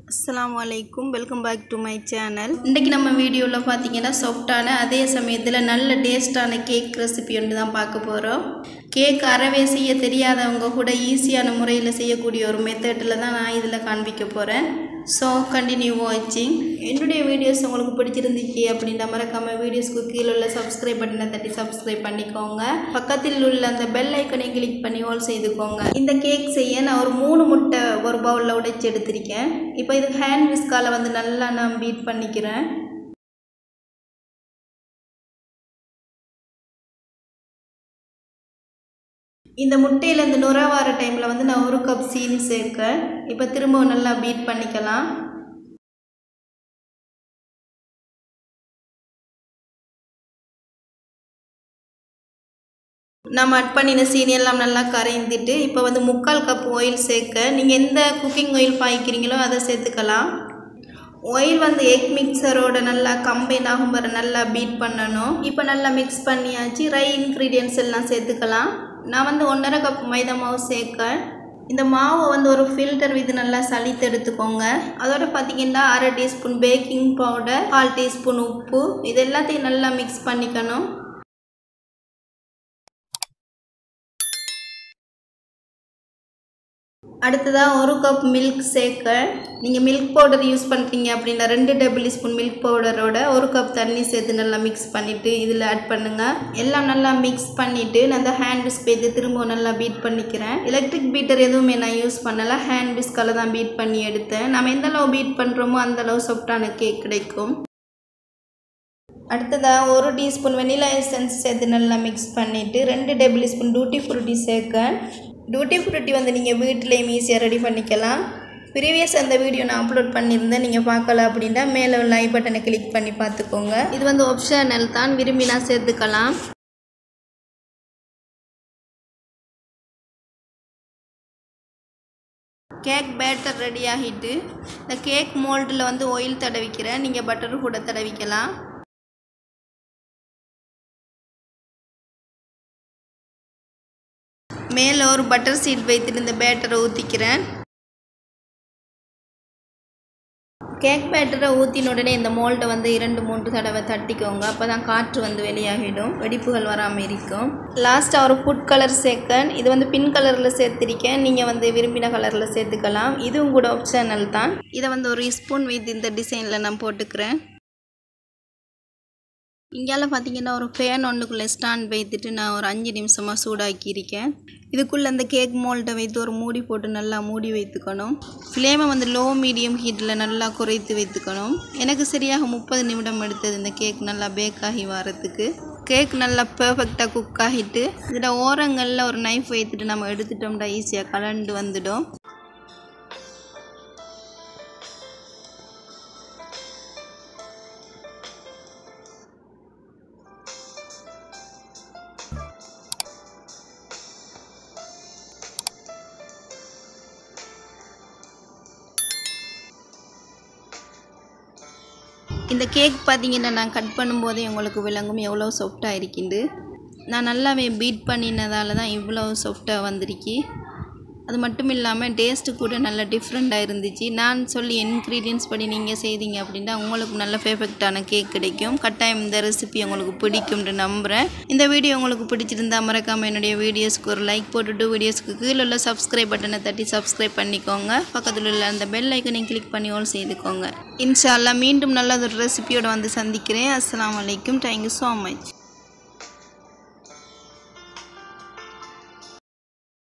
அஸ்ஸலாமு அலைக்கும் welcome back to my channel இன்றைக்கி நம்ம வீடியோவில் பார்த்தீங்கன்னா சாஃப்டான அதே சமயத்தில் நல்ல டேஸ்டான கேக் ரெசிபி ஒன்று தான் பார்க்க போகிறோம் கேக் அறவே செய்ய தெரியாதவங்க கூட ஈஸியான முறையில் செய்யக்கூடிய ஒரு மெத்தடில் தான் நான் இதில் காண்பிக்க போகிறேன் ஸோ கண்டினியூ வாட்சிங் என்னுடைய வீடியோஸ் உங்களுக்கு பிடிச்சிருந்துச்சு அப்படின்ற மறக்காமல் வீடியோஸ்க்கு கீழே உள்ள சப்ஸ்கிரைப் பட்டனை தட்டி சப்ஸ்கிரைப் பண்ணிக்கோங்க பக்கத்தில் உள்ள அந்த பெல் ஐக்கனை கிளிக் பண்ணி ஆல் செய்துக்கோங்க இந்த கேக் செய்ய நான் ஒரு மூணு முட்டை ஒரு பவுலில் உடைச்சி எடுத்திருக்கேன் இப்போ இது ஹேண்ட் விஸ்கால வந்து நல்லா நான் பீட் பண்ணிக்கிறேன் இந்த முட்டையில் இந்த நுர வர டைமில் வந்து நான் ஒரு கப் சீனி சேர்க்க இப்போ திரும்பவும் நல்லா பீட் பண்ணிக்கலாம் நம்ம அட் பண்ணின சீனி எல்லாம் நல்லா கரைந்துட்டு இப்போ வந்து முக்கால் கப் ஆயில் சேர்க்க நீங்கள் எந்த குக்கிங் ஆயில் பாய்க்கிறீங்களோ அதை சேர்த்துக்கலாம் ஆயில் வந்து எக் மிக்சரோட நல்லா கம்பைன் ஆகும் வர நல்லா பீட் பண்ணணும் இப்போ நல்லா மிக்ஸ் பண்ணியாச்சு ரை இன்க்ரீடியன்ஸ் எல்லாம் சேர்த்துக்கலாம் நான் வந்து ஒன்றரை கப் மைதா மாவு சேர்க்க இந்த மாவை வந்து ஒரு ஃபில்டர் வித்து நல்லா சளித்து எடுத்துக்கோங்க அதோட பார்த்தீங்கன்னா அரை டீஸ்பூன் பேக்கிங் பவுடர் கால் டீஸ்பூன் உப்பு இது எல்லாத்தையும் நல்லா மிக்ஸ் பண்ணிக்கணும் அடுத்ததாக ஒரு கப் மில்க் சேர்க்க நீங்கள் மில்க் பவுடர் யூஸ் பண்ணுறீங்க அப்படின்னா ரெண்டு டேபிள் ஸ்பூன் மில்க் பவுடரோட ஒரு கப் தண்ணி சேர்த்து நல்லா மிக்ஸ் பண்ணிவிட்டு இதில் ஆட் பண்ணுங்கள் எல்லாம் நல்லா மிக்ஸ் பண்ணிவிட்டு நான் அந்த ஹேண்ட் விஸ்க் இது திரும்ப நல்லா பீட் பண்ணிக்கிறேன் எலக்ட்ரிக் பீட்டர் எதுவுமே நான் யூஸ் பண்ணலை ஹேண்ட் விஸ்கால தான் பீட் பண்ணி எடுத்தேன் நம்ம எந்த அளவு பீட் பண்ணுறோமோ அந்த அளவு சாஃப்டான கேக் கிடைக்கும் அடுத்ததாக ஒரு டீஸ்பூன் வெனிலா எசன்ஸ் சேர்த்து நல்லா மிக்ஸ் பண்ணிவிட்டு ரெண்டு டேபிள் ஸ்பூன் டூட்டி ஃப்ரூட்டி சேர்க்க டூட்டி ஃப்ரூட்டி வந்து நீங்கள் வீட்டிலையும் ஈஸியாக ரெடி பண்ணிக்கலாம் ப்ரீவியஸ் அந்த வீடியோ நான் அப்லோட் பண்ணியிருந்தேன் நீங்கள் பார்க்கல அப்படின்னா மேலே உள்ள ஐ பட்டனை கிளிக் பண்ணி பார்த்துக்கோங்க இது வந்து ஆப்ஷனல் தான் விரும்பினா சேர்த்துக்கலாம் கேக் பேட்டர் ரெடி ஆகிட்டு இந்த கேக் மோல்டில் வந்து ஆயில் தடவிக்கிறேன் நீங்கள் பட்டர் கூட தடவிக்கலாம் மேலே ஒரு பட்டர் சீட் வைத்துட்டு இந்த பேட்டரை ஊற்றிக்கிறேன் கேக் பேட்டரை ஊற்றின உடனே இந்த மோல்டை வந்து இரண்டு மூன்று தடவை தட்டிக்கோங்க அப்போ தான் காற்று வந்து வெளியாகிடும் வெடிப்புகள் வராமல் இருக்கும் லாஸ்ட்டாக ஒரு ஃபுட் கலர் சேர்க்கன் இது வந்து பின் கலரில் சேர்த்திருக்கேன் நீங்கள் வந்து விரும்பின கலரில் சேர்த்துக்கலாம் இதுவும் கூட ஆப்ஷனல் தான் இதை வந்து ஒரு ஸ்பூன் வைத்து இந்த டிசைனில் நான் போட்டுக்கிறேன் இங்கால பார்த்தீங்கன்னா ஒரு ஃபேன் ஒன்றுக்குள்ளே ஸ்டாண்ட் வைத்துட்டு நான் ஒரு அஞ்சு நிமிஷமாக சூடாக்கியிருக்கேன் இதுக்குள்ளே அந்த கேக் மோல்ட்டை வைத்து ஒரு மூடி போட்டு நல்லா மூடி வைத்துக்கணும் ஃப்ளேமை வந்து லோ மீடியம் ஹீட்டில் நல்லா குறைத்து வைத்துக்கணும் எனக்கு சரியாக முப்பது நிமிடம் எடுத்தது இந்த கேக் நல்லா பேக் ஆகி வரத்துக்கு கேக் நல்லா பர்ஃபெக்டாக குக் ஆகிட்டு இதில் ஓரங்களில் ஒரு நைஃப் வைத்துட்டு நம்ம எடுத்துட்டோம்னா ஈஸியாக கலண்டு வந்துடும் இந்த கேக் பார்த்தீங்கன்னா நான் கட் பண்ணும்போதே உங்களுக்கு விளங்கும் எவ்வளோ சாஃப்டாக இருக்கிண்டு நான் நல்லாவே பீட் பண்ணினதால தான் இவ்வளோ சாஃப்டாக வந்திருக்கு அது மட்டும் இல்லாமல் டேஸ்ட்டு கூட நல்ல டிஃப்ரெண்ட்டாக இருந்துச்சு நான் சொல்லி இன்க்ரீடியன்ஸ் படி நீங்கள் செய்தீங்க அப்படின்னா உங்களுக்கு நல்ல ஃபேவரட்டான கேக் கிடைக்கும் கட்டாயம் இந்த ரெசிபி உங்களுக்கு பிடிக்கும்னு நம்புகிறேன் இந்த வீடியோ உங்களுக்கு பிடிச்சிருந்தா மறக்காமல் என்னுடைய வீடியோஸ்க்கு ஒரு லைக் போட்டுட்டு வீடியோஸ்க்கு கீழே உள்ள சப்ஸ்கிரைப் பட்டனை தட்டி சப்ஸ்கிரைப் பண்ணிக்கோங்க பக்கத்தில் உள்ள அந்த பெல் ஐக்கனையும் கிளிக் பண்ணி ஆல் செய்துக்கோங்க இன்ஷால்லா மீண்டும் நல்ல ஒரு ரெசிபியோட வந்து சந்திக்கிறேன் அஸ்லாம் வலைக்கும் தேங்க்யூ ஸோ மச்